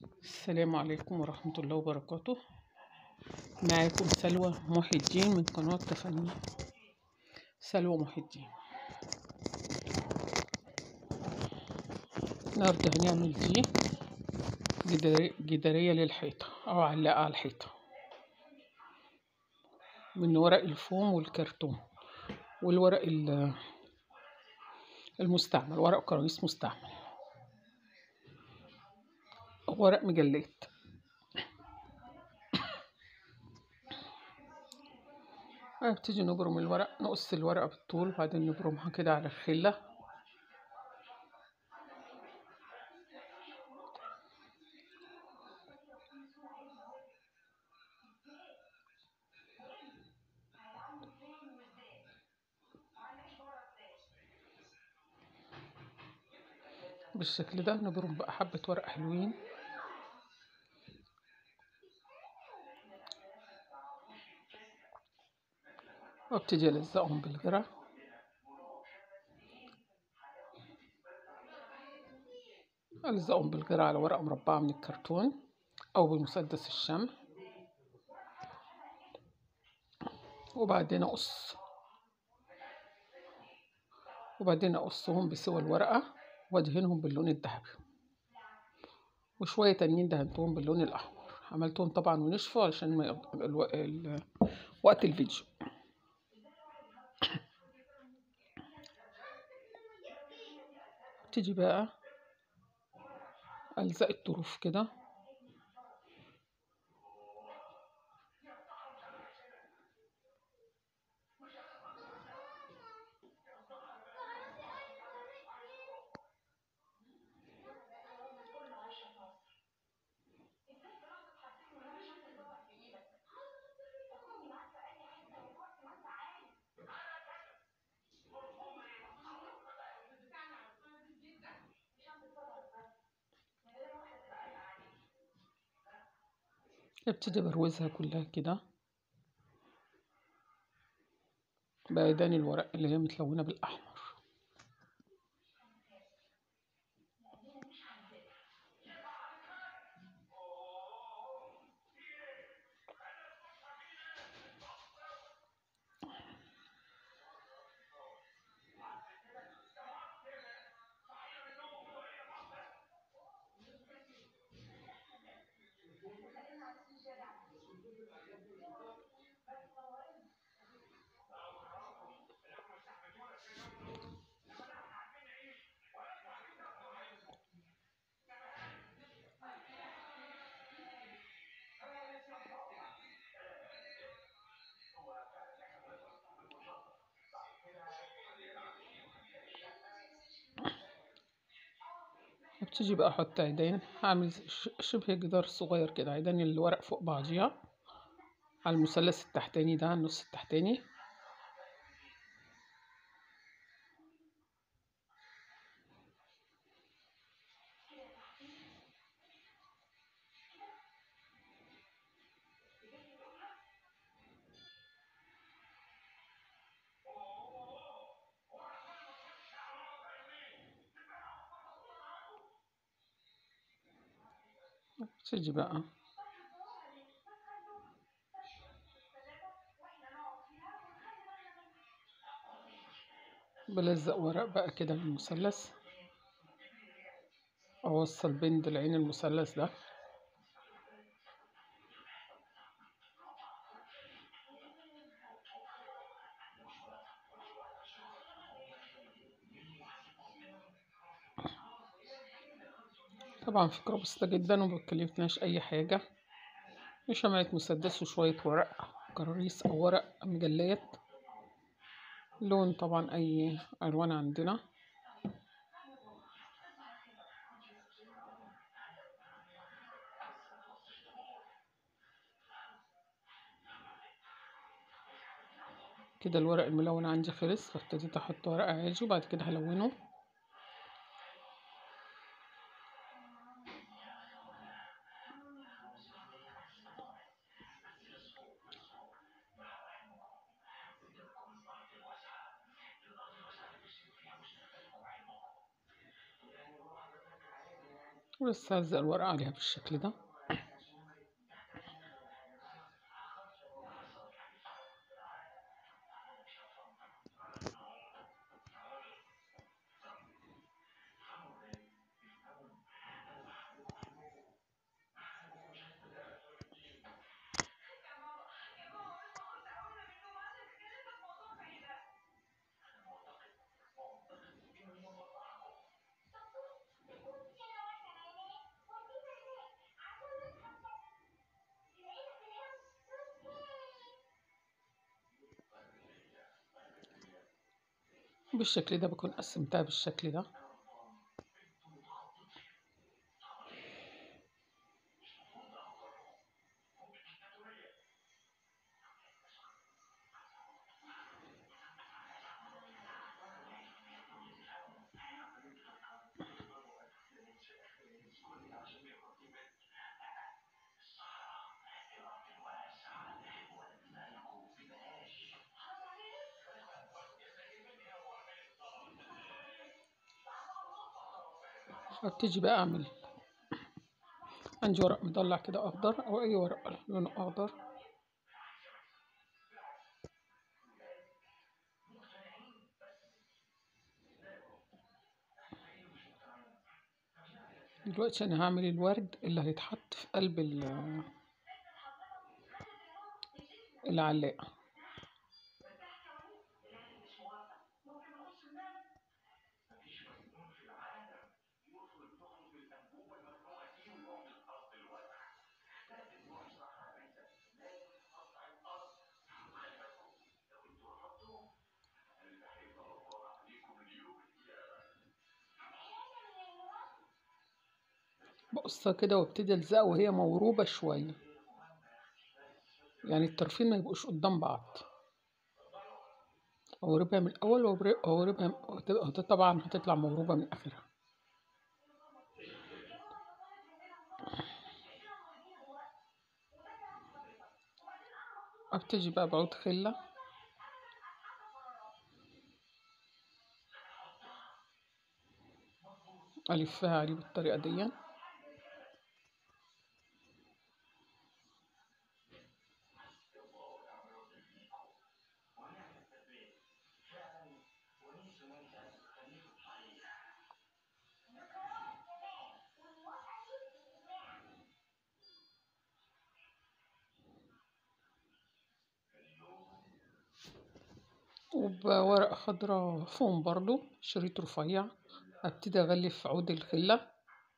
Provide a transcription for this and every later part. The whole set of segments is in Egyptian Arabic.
السلام عليكم ورحمة الله وبركاته معاكم سلوى محي الدين من قناة تفاني سلوى محي الدين النهاردة هنعمل دي جداري- جدارية للحيطة أو علاقة على الحيطة من ورق الفوم والكرتون والورق ال- المستعمل ورق كراريس مستعمل ورق مجلات هنبتدي نبرم الورق نقص الورقة بالطول وبعدين نبرمها كده على الخلة بالشكل ده نبرم بقى حبة ورق حلوين وابتدي الزقهم بالغرة الزقهم بالغرة على ورقة مربعة من الكرتون او بمسدس الشمع وبعدين اقص وبعدين اقصهم بسوى الورقة وادهنهم باللون الذهبي وشوية تانيين دهنتهم باللون الأحمر عملتهم طبعا ونشفوا علشان ما يق- الو... ال... وقت الفيديو تيجي بقى ألزق الطروف كده ابتدي بروزها كلها كده بأيدان الورق اللي هي متلونة بالأحمر ابتدي بقى احط عيدان هعمل ش- شبه جدار صغير كده عيدان الورق فوق بعضيها على المثلث التحتاني ده على النص التحتاني ابتدي بقى بلزق ورق بقى كده بالمثلث اوصل بين ضلعين المثلث ده طبعا فكرة بسيطة جدا ومبكلفتناش أي حاجة وشمعة مسدس وشوية ورق كراريس أو ورق مجلات لون طبعا أي ألوان عندنا كده الورق الملون عندي خلص فابتديت أحط ورق عادي وبعد كده هلونه بس هلزق الورقة عليها بالشكل ده بالشكل ده بكون قسمتها بالشكل ده ابتدي بقى اعمل عندي ورق مضلع كده اخضر او اي ورق لونه اخضر دلوقتي انا هعمل الورد اللي هيتحط في قلب ال- العلاقة بقصها كده وابتدي الزقها وهي موروبة شوية يعني الطرفين ما يبقوش قدام بعض اوربها من الاول وأور- واوربها وتبقى طبعا هتطلع موروبة من اخرها ابتدي بقى بعود خلة الفها عليه بالطريقة دي وبورقة خضراء فوم برضو شريط رفيع ابتدي اغلف عود الخلة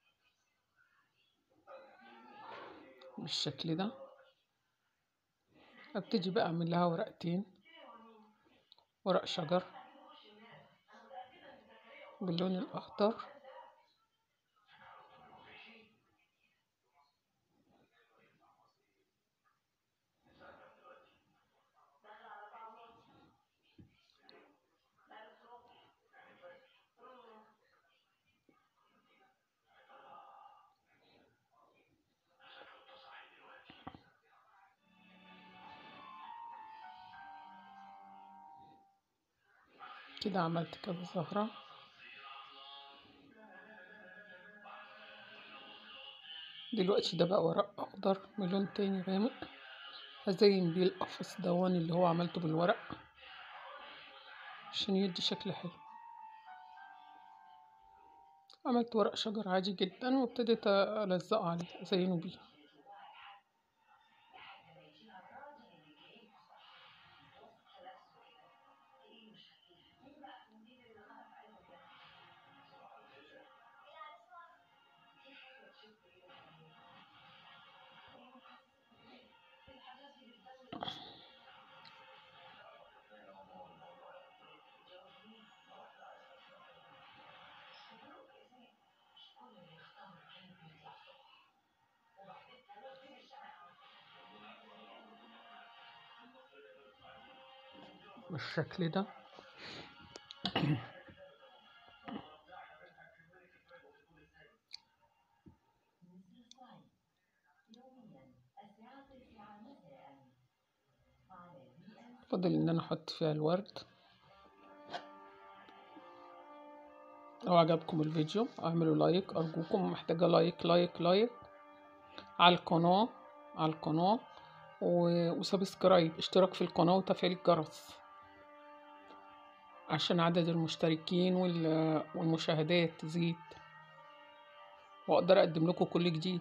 بالشكل ده ابتدي بقى اعمل لها ورقتين ورق شجر باللون الاخضر كده عملت كذا زهرة دلوقتي ده بقى ورق اخضر من لون تاني غامق هزين بيه القفص دوان اللي هو عملته بالورق عشان يدي شكل حلو عملت ورق شجر عادي جدا وابتديت الزقه عليه ازينه بيه بالشكل ده فاضل ان انا احط فيها الورد لو عجبكم الفيديو اعملوا لايك ارجوكم محتاجة لايك لايك لايك على القناة على القناة و- وسبسكرايب اشتراك في القناة وتفعيل الجرس عشان عدد المشتركين وال- والمشاهدات تزيد واقدر اقدم لكم كل جديد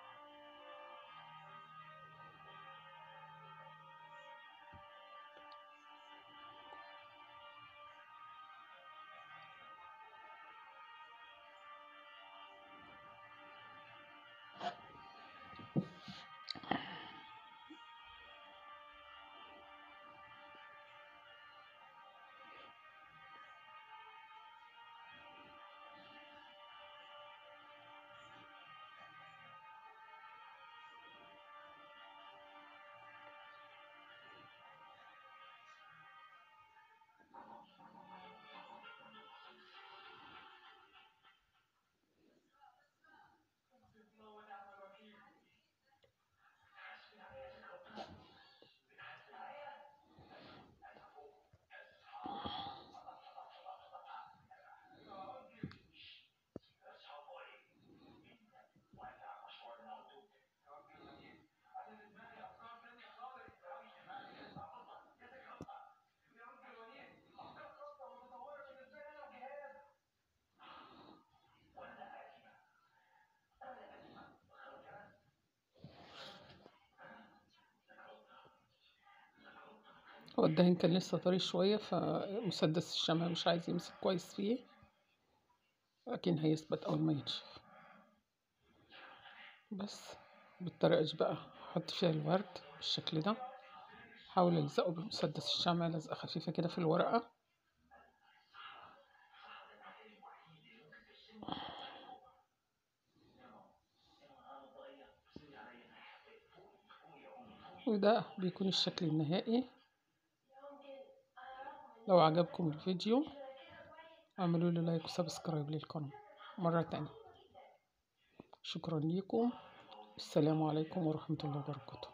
هو الدهن كان لسه طري شوية فمسدس الشمع مش عايز يمسك كويس فيه لكن هيثبت أول ما ينشف بس بالطريقة دي بقى أحط فيها الورد بالشكل ده حاول ألزقه بمسدس الشمع لزقة خفيفة كده في الورقة وده بيكون الشكل النهائي لو عجبكم الفيديو اعملوا لي لايك وسبسكرايب للقناة مرة تانية شكرا لكم السلام عليكم ورحمة الله وبركاته